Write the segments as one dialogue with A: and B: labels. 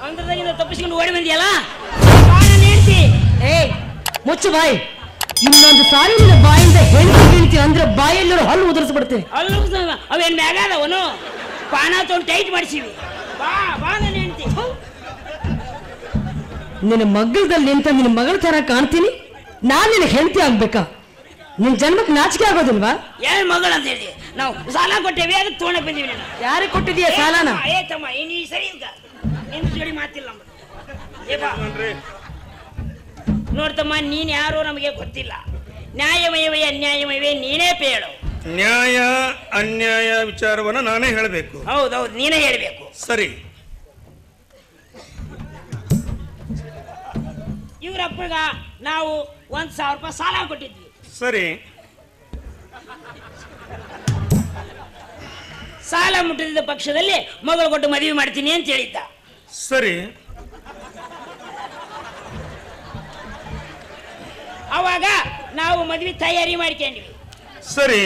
A: ಮಂತ್ರದಾಗಿಂದ ತಪ್ಪಿಸ್ಕೊಂಡು ಓಡಿ ಬಂದಿಯಲ್ಲ ಬಾ ನನ್ನ ಹೆಂಡ್ತಿ
B: ಏಯ್ ಮುಚ್ಚು ಬಾಯಿ ಇನ್ನೊಂದು ಸಾರಿ ನಿನ್ನ ಬಾಯಿಂದ ಹೆಣ್ತಿ ಗಿಣ್ತಿ ಅಂದ್ರೆ ಬಾಯಲ್ಲಿರೋ ಹಲ್ಲು ಉದುರಿಸ್ಬಿಡ್ತೀನಿ
A: ಅಲ್ಲೂ ಸ- ಅವೇನ್ ಮ್ಯಾಗಾದವನು ಪಾನ ತೊಗೊಂಡು ಟೈಟ್ ಮಾಡಿಸಿವಿ ಬಾ ಬಾ ನನ್ನ ಹೆಂಡ್ತಿ
B: ನಿನ್ನ ಮಗ್ಗಲದಲ್ಲಿ ನಿಂತ ನಿನ್ನ ಮಗಳ ತರ ಕಾಣ್ತೀನಿ ನಾನ್ ನಿನ್ನ ಹೆಂಡತಿ ಆಗ್ಬೇಕಾ ನಿನ್ ಜನ್ಮಕ್ಕೆ ನಾಚಿಕೆ ಆಗೋದಿಲ್ವಾ
A: ಏನ್ ಮಗಳು ಅಂತ ಹೇಳಿ ನಾವು ಸಾಲ ಕೊಟ್ಟೇವಿ ಅದಕ್ಕೆ ತೊಗೊಂಡೇ ಬಂದೀವಿ ನೀನು
B: ಯಾರಿಗೆ ಕೊಟ್ಟಿದೀಯ ಸಾಲನ
A: ಏ ತಮ್ಮ ಏ ನೀ ಸರಿ ಈಗ ನಿನ್ನ ಜೋಡಿ ಮಾತಿಲ್ಲ ನಮ್ದು. ಏ ಬಾ ನೋಡ್ತಮ್ಮ ನೀನ್ ಯಾರು ನಮಗೆ ಗೊತ್ತಿಲ್ಲ ನ್ಯಾಯಮಯವೇ ಅನ್ಯಾಯಮಯವೇ ನೀನೇ ಪೇಳು
C: ನ್ಯಾಯ ಅನ್ಯಾಯ ವಿಚಾರವನ್ನ ನಾನೇ ಹೇಳಬೇಕು
A: ಹೌದೌದು ನೀನೇ ಹೇಳ್ಬೇಕು
C: ಸರಿ
A: ಇವ್ರ ಅಪ್ಪಗ ನಾವು ಒಂದ್ ಸಾವಿರ ರೂಪಾಯಿ ಸಾಲ ಕೊಟ್ಟಿದ್ವಿ
C: ಸರಿ
A: ಸಾಲ ಮುಟ್ಟಿದ ಪಕ್ಷದಲ್ಲಿ ಮಗಳು ಕೊಟ್ಟು ಮದುವೆ ಮಾಡ್ತೀನಿ ಅಂತ ಹೇಳಿದ್ದ
C: ಸರಿ
A: ಅವಾಗ ನಾವು ಮದುವೆ ತಯಾರಿ ಮಾಡ್ಕೊಂಡ್ವಿ
C: ಸರಿ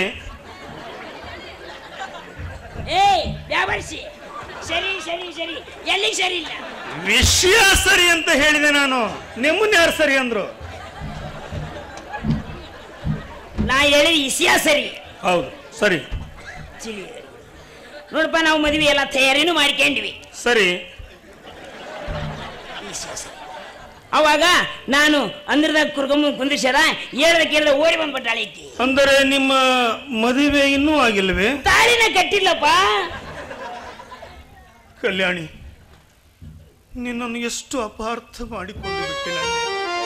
A: ಏಯ್ ವ್ಯಾಪಾರಿಸಿ ಸರಿ ಸರಿ ಸರಿ ಎಲ್ಲಿಗೆ ಸರಿ ಇಲ್ಲ
C: ವಿಷಯ ಸರಿ ಅಂತ ಹೇಳಿದೆ ನಾನು ನಿಮ್ಮನ್ನ ಯಾರು ಸರಿ ಅಂದ್ರು
A: ನಾ ಹೇಳಿದ ಇಸಿಯ ಸರಿ
C: ಹೌದು ಸರಿ
A: ಚಿಲಿ ನೋಡಪ್ಪ ನಾವು ಮದುವೆ ಎಲ್ಲ ತಯಾರಿನೂ ಮಾಡ್ಕೊಂಡ್ವಿ
C: ಸರಿ
A: ಇಸ್ಯ ಸರಿ. ಅವಾಗ ನಾನು ಅಂದ್ರದಾಗ ಕುರ್ಕೊಂಬ ಕುಂದಿಸ್ಯಾರ ಹೇಳ್ದ ಕೇಳ್ದ ಓಡಿ ಬಂದ್ಬಿಟ್ಟಾಳೆ ಈಕಿ
C: ಅಂದರೆ ನಿಮ್ಮ ಮದುವೆ ಇನ್ನೂ ಆಗಿಲ್ವೇ
A: ತಾಳಿನ ಕಟ್ಟಿಲ್ಲಪ್ಪ
C: ಕಲ್ಯಾಣಿ ನಿನ್ನನ್ನು ಎಷ್ಟು ಅಪಾರ್ಥ ಮಾಡಿಕೊಂಡು ಬಿಟ್ಟೆ ನಾನು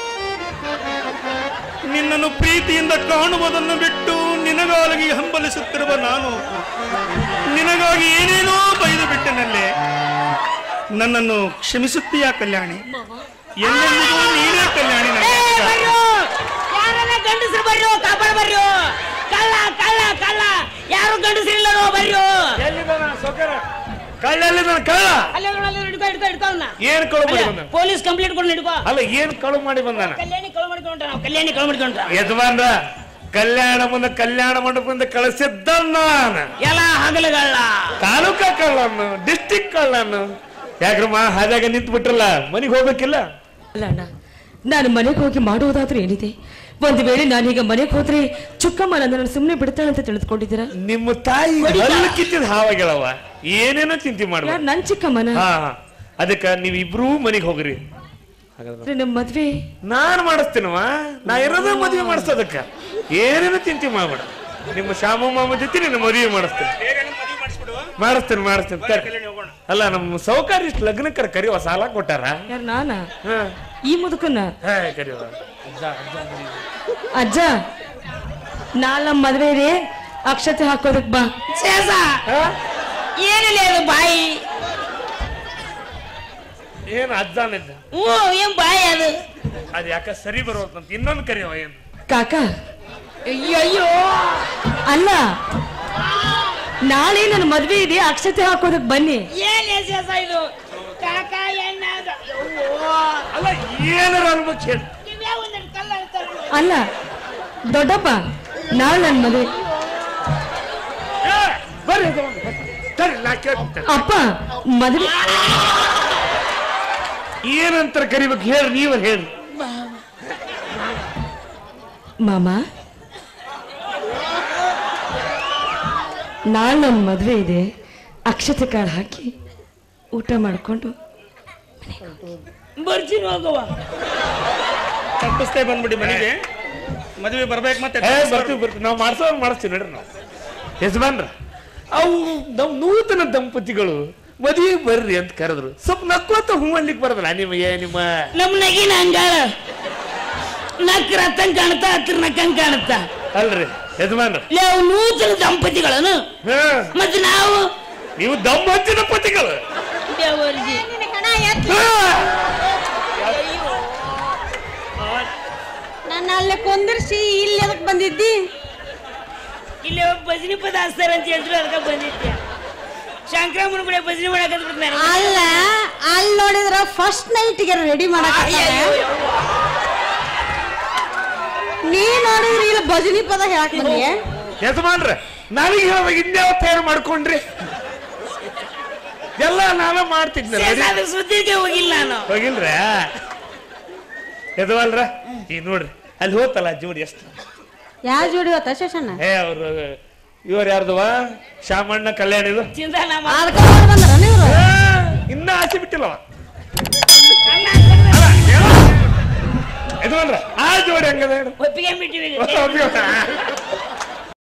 C: ನಿನ್ನನ್ನು ಪ್ರೀತಿಯಿಂದ ಕಾಣುವುದನ್ನು ಬಿಟ್ಟು ನಿನಗಾಗಿ ಹಂಬಲಿಸುತ್ತಿರುವ ನಾನು ನಿನಗಾಗಿ ಏನೇನೋ ಬೈದು ಬಿಟ್ಟೆನಲ್ಲೇ ನನ್ನನ್ನು ಕ್ಷಮಿಸುತ್ತೀಯಾ ಕಲ್ಯಾಣಿ ಎಲ್ಲೆಲ್ಲಿಗೂ ನೀನೇ ಕಲ್ಯಾಣಿ ನನ್ನ
A: ಏ,
C: ಅಕ್ಕ.
A: ಬರ್ರೋ ಯಾರನ್ನ ಗಂಡಸರು ಬರ್ರೋ ಕಾಪಾಡ ಬರ್ರೋ ಕಳ್ಳ ಕಳ್ಳ ಕಳ್ಳ ಯಾರು ಗಂಡಸರಿಲ್ಲ ಬರ್ರೋ
D: ಕಳ್ಳೆಲ್ಲಿ ನನ್ನ ಕಳ್ಳ
A: ಅಲ್ಲೇ ನೋಡು, ಅಲ್ಲೇ ನೋಡು, ಹಿಡ್ಕೊ ಹಿಡ್ಕೊ ಹಿಡ್ಕೊ ಅವ್ನ.
D: ಏನ್ ಕಳು ಮಾಡಿ
A: ಅಲ್ಲೇ,
D: ಬಂದ
A: ಪೊಲೀಸ್ ಕಂಪ್ಲೇಂಟ್ ಕೊಡು ಹಿಡ್ಕೊ
D: ಅಲ್ಲ ಏನ್ ಕಳು ಮಾಡಿ ಬಂದಾನ
A: ಕಲ್ಯಾಣಿ ಕಳು ಮಾಡ್ಕೊಂಡ್ರ ನಾವು ಕಲ್ಯಾಣಿ ಕಳು ಮಾಡ್ಕೊಂಡ್ರ
D: ಯಜಮಾನ್ರ ಕಲ್ಯಾಣ ಮುಂದೆ ಕಲ್ಯಾಣ ಮಂಟಪದಿಂದ ಕಳಿಸಿದ್ದ ನಾನು
A: ಎಲ್ಲ ಹಗಲುಗಳ
D: ತಾಲೂಕ ಕಳ್ಳನ್ನು ಡಿಸ್ಟಿಕ್ ಕಳ್ಳನ್ನು ಯಾಕ್ರಮ್ಮ ಹಾದಾಗ ನಿಂತು ಬಿಟ್ರಲ್ಲ ಮನೆಗೆ ಹೋಗ್ಬೇಕಿಲ್ಲ
B: ಅಲ್ಲ ಅಣ್ಣ ನಾನು ಮನೆಗೆ ಹೋಗಿ ಮಾಡುವುದಾದ್ರೂ ಏನಿದೆ ಒಂದು ವೇಳೆ ನಾನೀಗ ಮನೆಗೆ ಹೋದ್ರೆ ಚುಕ್ಕಮ್ಮ ನನ್ನ ಸುಮ್ಮನೆ ಬಿಡ್ತಾಳೆ ಅಂತ ತಿಳಿದುಕೊಂಡಿದ್ದೀರಾ
D: ನಿಮ್ಮ ತಾಯಿ ಹಲ್ಲು ಕಿತ್ತಿದ ಹಾವಾಗ್ಯಾಳವ ಏನೇನೋ ಚಿಂತೆ
B: ಯಾರು
D: ಮಾಡ್ಬೇಡ
B: ನನ್ ಚಿಕ್ಕಮ್ಮನ
D: ಹಾ ಹಾ ಅದಕ್ಕ ನೀವ್ ಇಬ್ರೂ ಮನೆಗೆ ಹೋಗ್ರಿ ಹಾಗಾದ್ರೆ
B: ನಮ್ಮ ಮದ್ವೆ
D: ನಾನ್ ಮಾಡಿಸ್ತೀನವ ನಾ ಇರೋದೇ ಮದುವೆ ಮಾಡಿಸೋದಕ್ಕ ಏನೇನೋ ಚಿಂತೆ ಮಾಡ್ಬೇಡ ನಿಮ್ಮ ಶಾಮ ಮಾಮ ಜೊತೆ ನಿನ್ನ ಮದುವೆ ಮಾಡಿಸ್ತೇನೆ ಮಾಡಿಸ್ತೇನೆ ಮಾಡಿಸ್ತೇನೆ ತರ್ರಿ. ಅಲ್ಲ ನಮ್ಮ ಸೌಕರ್ಯ ಇಷ್ಟು ಲಗ್ನಕ್ಕರ ಕರಿವ ಸಾಲ ಕೊಟ್ಟಾರ
B: ಯಾರು ನಾನ
D: ಹಾ
B: ಈ ಮುದುಕನ್ನ
D: ಹೇ ಕರಿವ
B: ಅಜ್ಜ ನಾಳೆ ನಮ್ಮ ಮದ್ವೆ ಇದೆ ಅಕ್ಷತೆ ಹಾಕೋದಕ್ ಬಾ
A: ಶೇಷ ಏನಿಲ್ಲ ಅದು ಬಾಯಿ
D: ಏನ್ ಅಜ್ಜಾನಿದ್ದ
A: ಹ್ಞೂ ಏನ್ ಬಾಯಿ ಅದು
D: ಅದ್ ಯಾಕ ಸರಿ ಬರುವಂತ ಇನ್ನೊಂದು ಕರಿಯವ ಏನು
B: ಕಾಕ
A: ಅಯ್ಯೋ ಅಯ್ಯೋ
B: ಅಲ್ಲ ನಾಳೆ ನನ್ನ ಮದ್ವೆ ಇದೆ ಅಕ್ಷತೆ ಹಾಕೋದಕ್ ಬನ್ನಿ
A: ಏನ್ ಶೇಷ ಇದು ಕಾಕ ಎಣ್ಣ ಅದು. ಅವ್ವೋ.
D: ಅಲ್ಲ ಏನಾರ ಅನ್ಬೇಕು ಹೇಳಿ
A: ಇವ್ಯಾವ ಒಂದೆರಡು ಕಲ್ಲು ಅಂತಾರಲ್ಲ.
B: ಅಲ್ಲ ದೊಡ್ಡಪ್ಪ ನಾಳೆ ನನ್ನ ಮದ್ವೆ
D: ಏ, ಬರ್ರಿ ತಗೊಂಡು ಬರ್ರಿ. ತರ್ರಿ, ನಾ ಕೇಳ್ತೀನಿ.
B: ಅಪ್ಪ ಮದ್ವೆ
D: ಏನಂತಾರ ಕರಿಬೇಕು ಹೇಳ್ರಿ ನೀವ ಹೇಳ್ರಿ
B: ಮಾಮ ನಾಳೆ ನನ್ನ ಮದ್ವೆ ಇದೆ ಅಕ್ಷತೆ ಕಾಳು ಹಾಕಿ ಊಟ ಮಾಡ್ಕೊಂಡು
A: ಬರ್ತೀನಿ ಹೋಗವ್ವ
C: ತಪ್ಪಿಸ್ತೇ ಬಂದ್ಬಿಡಿ ಮನೆಗೆ ಮದುವೆ ಬರ್ಬೇಕು ಮತ್ತೆ
D: ಏ ಬರ್ತೀವಿ ಬರ್ತೀವಿ ನಾವು ಮಾಡ್ಸೋ ಮಾಡಿಸ್ತೀವಿ ನಡ್ರಿ ನಾವು ಯಜಮಾನ್ರ ಅವು ನಾವು ನೂತನ ದಂಪತಿಗಳು ಮದುವೆ ಬರ್ರಿ ಅಂತ ಕರೆದ್ರು ಸ್ವಲ್ಪ ನಕ್ಕೋತ ಹೂ ಅನ್ಲಿಕ್ಕೆ ಬರದಲ್ಲ ನಿಮ್ಮ ಏ ನಿಮ್ಮ
A: ನಮ್ ನಗಿನ ಹಂಗಾಳ ನಕ್ ರತ್ತಂಗ್ ಕಾಣುತ್ತ ಹತ್ರ ನಕ್ಕಂಗ್ ಕಾಣುತ್ತ
D: ಅಲ್ರಿ ಯಜಮಾನ್ರ
A: ಲೇ ಅವು ನೂತನ ದಂಪತಿಗಳನ್ನು
D: ಹಾ
A: ಮತ್ತೆ ನಾವು
D: ನೀವು ದಂಪತಿ ದಂಪತಿಗಳು
A: ಬೆವರ್ಜಿ.
D: ಹಾ.
E: ನನ್ನ ಅಲ್ಲೇ ಕೊಂದಿರ್ಸಿ ಇಲ್ಲಿ ಎದಕ್ ಬಂದಿದ್ದಿ
A: ಇಲ್ಲಿ ಒಬ್ಬ ಭಜನಿ ಪದ ಹಚ್ತಾರ ಅಂತ ಹೇಳಿದ್ರು ಅದಕ್ಕೆ ಬಂದಿದ್ದೆ ಶಂಕರಮ್ಮನ ಕೂಡ ಭಜನೆ ಮಾಡಕತ್ ಬಿಡ್ತಾರೆ
E: ಅಲ್ಲ ಅಲ್ಲಿ ನೋಡಿದ್ರ ಫಸ್ಟ್ ನೈಟ್ಗೆ ರೆಡಿ ಮಾಡಕ್ ನೀ ನೋಡಿದ್ರ ಇಲ್ಲಿ ಭಜನಿ ಪದ ಹೇಳಕ್ ಬಂದಿ
D: ಯಜಮಾನ್ರ ನನಗೆ ಹೇಳುವಾಗ ಇನ್ಯಾವ ತಯಾರು ಮಾಡ್ಕೊಂಡ್ರಿ ಎಲ್ಲ ನಾನು ಮಾಡ್ತಿದ್ದೆ
A: ಸೇರ್ಸಾದ್ರ ಸುದ್ದಿಗೆ ಹೋಗಿಲ್ಲ ನಾನು
D: ಹೋಗಿಲ್ರ ಎದವಲ್ರ ಈಗ ನೋಡ್ರಿ ಅಲ್ಲಿ ಹೋತಲ್ಲ ಜೋಡಿ ಎಷ್ಟು
E: ಯಾವ ಜೋಡಿ ಇವತ್ತ ಶೇಷಣ್ಣ
D: ಏ ಅವ್ರು ಇವ್ರು ಯಾರ್ದವ ಶಾಮಣ್ಣ ಕಲ್ಯಾಣ ಇದು
A: ಚಿಂತನ
E: ಅದಕ್ಕ ಬಂದ್ರ ನೀವು
D: ಏ, ಇನ್ನ ಆಸೆ ಬಿಟ್ಟಿಲ್ಲವ ಎದವಲ್ರ ಆ ಜೋಡಿ ಹಂಗದ ಹೇಳು
A: ಒಪ್ಪಿಗೆ ಬಿಟ್ಟಿವಿ
D: ಒಪ್ಪಿಗೆ.